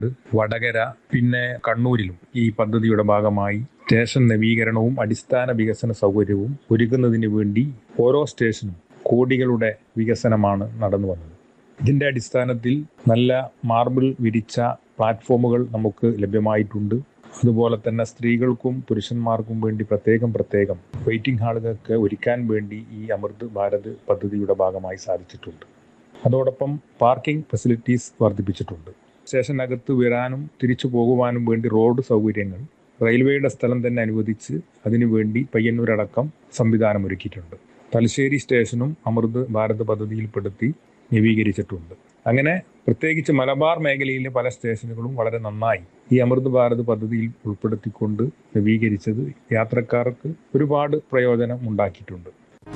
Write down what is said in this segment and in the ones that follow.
വടകര പിന്നെ കണ്ണൂരിലും ഈ പദ്ധതിയുടെ ഭാഗമായി സ്റ്റേഷൻ നവീകരണവും അടിസ്ഥാന വികസന സൗകര്യവും ഒരുക്കുന്നതിന് വേണ്ടി ഓരോ സ്റ്റേഷനും കോടികളുടെ വികസനമാണ് നടന്നു വന്നത് ഇതിന്റെ അടിസ്ഥാനത്തിൽ നല്ല മാർബിൾ വിരിച്ച പ്ലാറ്റ്ഫോമുകൾ നമുക്ക് ലഭ്യമായിട്ടുണ്ട് അതുപോലെ തന്നെ സ്ത്രീകൾക്കും പുരുഷന്മാർക്കും വേണ്ടി പ്രത്യേകം പ്രത്യേകം വെയിറ്റിംഗ് ഹാളുകൾക്ക് ഒരുക്കാൻ വേണ്ടി ഈ അമൃത് ഭാരത് പദ്ധതിയുടെ ഭാഗമായി സാധിച്ചിട്ടുണ്ട് അതോടൊപ്പം പാർക്കിംഗ് ഫെസിലിറ്റീസ് വർദ്ധിപ്പിച്ചിട്ടുണ്ട് സ്റ്റേഷനകത്ത് വരാനും തിരിച്ചു പോകുവാനും വേണ്ടി റോഡ് സൗകര്യങ്ങൾ റെയിൽവേയുടെ സ്ഥലം തന്നെ അനുവദിച്ച് അതിനുവേണ്ടി പയ്യന്നൂരടക്കം സംവിധാനം ഒരുക്കിയിട്ടുണ്ട് തലശ്ശേരി സ്റ്റേഷനും അമൃത് ഭാരത് പദ്ധതിയിൽപ്പെടുത്തി നവീകരിച്ചിട്ടുണ്ട് അങ്ങനെ പ്രത്യേകിച്ച് മലബാർ മേഖലയിലെ പല സ്റ്റേഷനുകളും വളരെ നന്നായി ഈ അമൃത് ഭാരത് പദ്ധതിയിൽ ഉൾപ്പെടുത്തിക്കൊണ്ട് നവീകരിച്ചത് യാത്രക്കാർക്ക് ഒരുപാട് പ്രയോജനം ഉണ്ടാക്കിയിട്ടുണ്ട്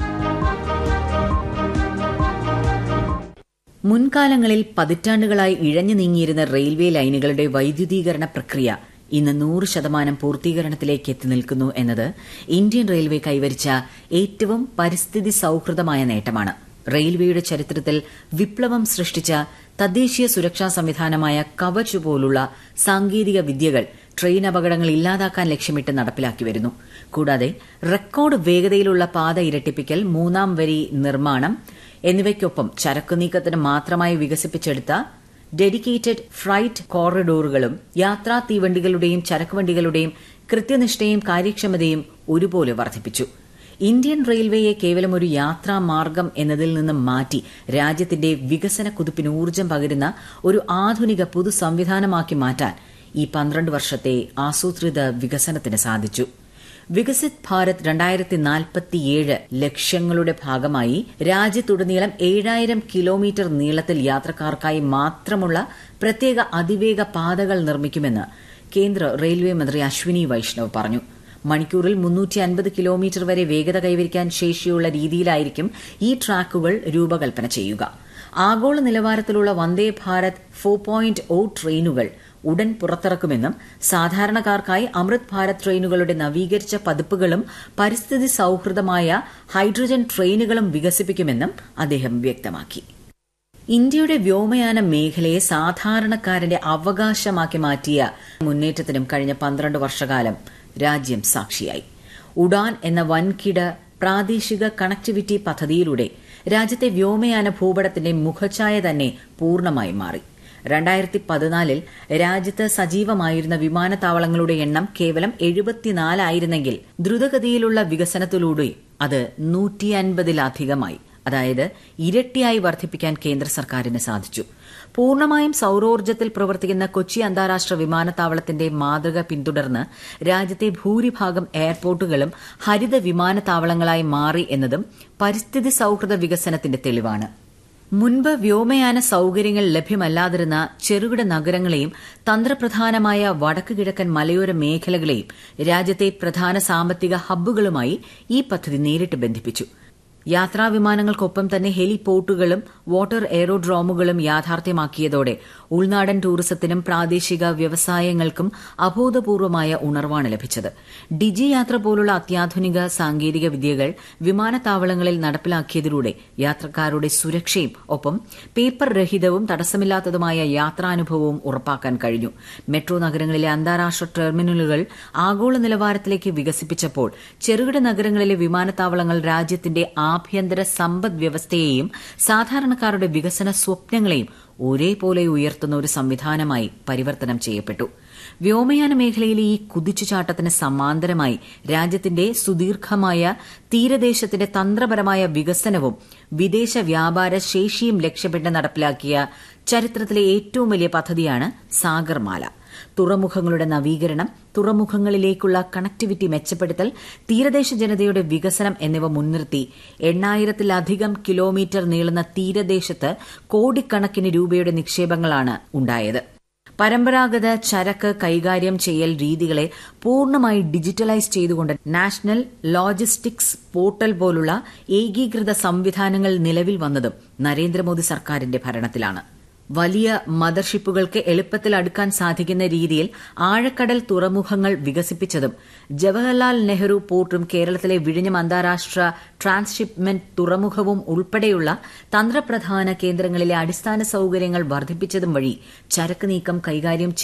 മുൻകാലങ്ങളിൽ പതിറ്റാണ്ടുകളായി ഇഴഞ്ഞു നീങ്ങിയിരുന്ന റെയിൽവേ ലൈനുകളുടെ വൈദ്യുതീകരണ പ്രക്രിയ ഇന്ന് നൂറ് ശതമാനം പൂർത്തീകരണത്തിലേക്ക് എത്തി നിൽക്കുന്നു എന്നത് ഇന്ത്യൻ റെയിൽവേ കൈവരിച്ച ഏറ്റവും പരിസ്ഥിതി സൌഹൃദമായ നേട്ടമാണ് റെയിൽവേയുടെ ചരിത്രത്തിൽ വിപ്ലവം സൃഷ്ടിച്ച തദ്ദേശീയ സുരക്ഷാ സംവിധാനമായ കവച് പോലുള്ള സാങ്കേതിക വിദ്യകൾ ട്രെയിൻ അപകടങ്ങൾ ഇല്ലാതാക്കാൻ ലക്ഷ്യമിട്ട് നടപ്പിലാക്കി വരുന്നു കൂടാതെ റെക്കോർഡ് വേഗതയിലുള്ള പാത ഇരട്ടിപ്പിക്കൽ മൂന്നാം വരി നിർമ്മാണം എന്നിവയ്ക്കൊപ്പം ചരക്കു നീക്കത്തിന് മാത്രമായി വികസിപ്പിച്ചെടുത്ത ഡെഡിക്കേറ്റഡ് ഫ്രൈറ്റ് കോറിഡോറുകളും യാത്രാ തീവണ്ടികളുടെയും ചരക്കുവണ്ടികളുടെയും കൃത്യനിഷ്ഠയും കാര്യക്ഷമതയും ഒരുപോലെ വർദ്ധിപ്പിച്ചു ഇന്ത്യൻ റെയിൽവേയെ കേവലം ഒരു യാത്രാ മാർഗം എന്നതിൽ നിന്ന് മാറ്റി രാജ്യത്തിന്റെ വികസന കുതിപ്പിന് ഊർജ്ജം പകരുന്ന ഒരു ആധുനിക പൊതു സംവിധാനമാക്കി മാറ്റാൻ ഈ പന്ത്രണ്ട് വർഷത്തെ ആസൂത്രിത വികസനത്തിന് സാധിച്ചു വികസിത് ഭാരത് രണ്ടായിരത്തി നാൽപ്പത്തിയേഴ് ലക്ഷ്യങ്ങളുടെ ഭാഗമായി രാജ്യത്തുടനീളം ഏഴായിരം കിലോമീറ്റർ നീളത്തിൽ യാത്രക്കാർക്കായി മാത്രമുള്ള പ്രത്യേക അതിവേഗ പാതകൾ നിർമ്മിക്കുമെന്ന് കേന്ദ്ര റെയിൽവേ മന്ത്രി അശ്വിനി വൈഷ്ണവ് പറഞ്ഞു മണിക്കൂറിൽ മുന്നൂറ്റി അൻപത് കിലോമീറ്റർ വരെ വേഗത കൈവരിക്കാൻ ശേഷിയുള്ള രീതിയിലായിരിക്കും ഈ ട്രാക്കുകൾ രൂപകൽപ്പന ചെയ്യുക ആഗോള നിലവാരത്തിലുള്ള Vande Bharat four point O ട്രെയിനുകൾ ഉടൻ പുറത്തിറക്കുമെന്നും സാധാരണക്കാർക്കായി അമൃത് ഭാരത് ട്രെയിനുകളുടെ നവീകരിച്ച പതിപ്പുകളും പരിസ്ഥിതി സൌഹൃദമായ ഹൈഡ്രജൻ ട്രെയിനുകളും വികസിപ്പിക്കുമെന്നും അദ്ദേഹം വ്യക്തമാക്കി ഇന്ത്യയുടെ വ്യോമയാന മേഖലയെ സാധാരണക്കാരന്റെ അവകാശമാക്കി മാറ്റിയ മുന്നേറ്റത്തിനും കഴിഞ്ഞ പന്ത്രണ്ട് വർഷകാലം രാജ്യം സാക്ഷിയായി ഉഡാൻ എന്ന വൻകിട പ്രാദേശിക കണക്ടിവിറ്റി പദ്ധതിയിലൂടെ രാജ്യത്തെ വ്യോമയാന ഭൂപടത്തിന്റെ മുഖഛായ തന്നെ പൂർണ്ണമായി മാറി രണ്ടായിരത്തി പതിനാലിൽ രാജ്യത്ത് സജീവമായിരുന്ന വിമാനത്താവളങ്ങളുടെ എണ്ണം കേവലം എഴുപത്തിനാലായിരുന്നെങ്കിൽ ദ്രുതഗതിയിലുള്ള വികസനത്തിലൂടെ അത് നൂറ്റി അൻപതിലധികമായി അതായത് ഇരട്ടിയായി വർദ്ധിപ്പിക്കാൻ കേന്ദ്ര സർക്കാരിന് സാധിച്ചു പൂർണ്ണമായും സൌരോർജ്ജത്തിൽ പ്രവർത്തിക്കുന്ന കൊച്ചി അന്താരാഷ്ട്ര വിമാനത്താവളത്തിന്റെ മാതൃക പിന്തുടർന്ന് രാജ്യത്തെ ഭൂരിഭാഗം എയർപോർട്ടുകളും ഹരിത വിമാനത്താവളങ്ങളായി മാറി എന്നതും പരിസ്ഥിതി സൌഹൃദ വികസനത്തിന്റെ തെളിവാണ് മുൻപ് വ്യോമയാന സൌകര്യങ്ങൾ ലഭ്യമല്ലാതിരുന്ന ചെറുകിട നഗരങ്ങളെയും തന്ത്രപ്രധാനമായ വടക്ക് കിഴക്കൻ മലയോര മേഖലകളെയും രാജ്യത്തെ പ്രധാന സാമ്പത്തിക ഹബ്ബുകളുമായി ഈ പദ്ധതി നേരിട്ട് ബന്ധിപ്പിച്ചു യാത്രാ വിമാനങ്ങൾക്കൊപ്പം തന്നെ ഹെലിപോർട്ടുകളും വാട്ടർ എയറോഡ്രോമുകളും യാഥാർത്ഥ്യമാക്കിയതോടെ ഉൾനാടൻ ടൂറിസത്തിനും പ്രാദേശിക വ്യവസായങ്ങൾക്കും അഭൂതപൂർവമായ ഉണർവാണ് ലഭിച്ചത് ഡിജി യാത്ര പോലുള്ള അത്യാധുനിക സാങ്കേതിക വിദ്യകൾ വിമാനത്താവളങ്ങളിൽ നടപ്പിലാക്കിയതിലൂടെ യാത്രക്കാരുടെ സുരക്ഷയും ഒപ്പം പേപ്പർ രഹിതവും തടസ്സമില്ലാത്തതുമായ യാത്രാനുഭവവും ഉറപ്പാക്കാൻ കഴിഞ്ഞു മെട്രോ നഗരങ്ങളിലെ അന്താരാഷ്ട്ര ടെർമിനലുകൾ ആഗോള നിലവാരത്തിലേക്ക് വികസിപ്പിച്ചപ്പോൾ ചെറുകിട നഗരങ്ങളിലെ വിമാനത്താവളങ്ങൾ രാജ്യത്തിന്റെ ആഭ്യന്തര സമ്പദ് വ്യവസ്ഥയെയും സാധാരണക്കാരുടെ വികസന സ്വപ്നങ്ങളെയും ഒരേപോലെ ഉയർത്തുന്ന ഒരു സംവിധാനമായി പരിവർത്തനം ചെയ്യപ്പെട്ടു വ്യോമയാന മേഖലയിലെ ഈ കുതിച്ചുചാട്ടത്തിന് സമാന്തരമായി രാജ്യത്തിന്റെ സുദീർഘമായ തീരദേശത്തിന്റെ തന്ത്രപരമായ വികസനവും വിദേശ വ്യാപാര ശേഷിയും ലക്ഷ്യമിട്ട് നടപ്പിലാക്കിയ ചരിത്രത്തിലെ ഏറ്റവും വലിയ പദ്ധതിയാണ് സാഗർമാല തുറമുഖങ്ങളുടെ നവീകരണം തുറമുഖങ്ങളിലേക്കുള്ള കണക്ടിവിറ്റി മെച്ചപ്പെടുത്തൽ തീരദേശ ജനതയുടെ വികസനം എന്നിവ മുൻനിർത്തി എണ്ണായിരത്തിലധികം കിലോമീറ്റർ നീളുന്ന തീരദേശത്ത് കോടിക്കണക്കിന് രൂപയുടെ നിക്ഷേപങ്ങളാണ് ഉണ്ടായത് പരമ്പരാഗത ചരക്ക് കൈകാര്യം ചെയ്യൽ രീതികളെ പൂർണ്ണമായി ഡിജിറ്റലൈസ് ചെയ്തുകൊണ്ട് നാഷണൽ ലോജിസ്റ്റിക്സ് പോർട്ടൽ പോലുള്ള ഏകീകൃത സംവിധാനങ്ങൾ നിലവിൽ വന്നതും നരേന്ദ്രമോദി സർക്കാരിന്റെ ഭരണത്തിലാണ് വലിയ മദർഷിപ്പുകൾക്ക് എളുപ്പത്തിൽ അടുക്കാൻ സാധിക്കുന്ന രീതിയിൽ ആഴക്കടൽ തുറമുഖങ്ങൾ വികസിപ്പിച്ചതും ജവഹർലാൽ നെഹ്റു പോർട്ടും കേരളത്തിലെ വിഴിഞ്ഞം അന്താരാഷ്ട്ര ട്രാൻസ്ഷിപ്മെന്റ് തുറമുഖവും ഉൾപ്പെടെയുള്ള തന്ത്രപ്രധാന കേന്ദ്രങ്ങളിലെ അടിസ്ഥാന സൌകര്യങ്ങൾ വർദ്ധിപ്പിച്ചതും വഴി ചരക്ക് നീക്കം കൈകാര്യം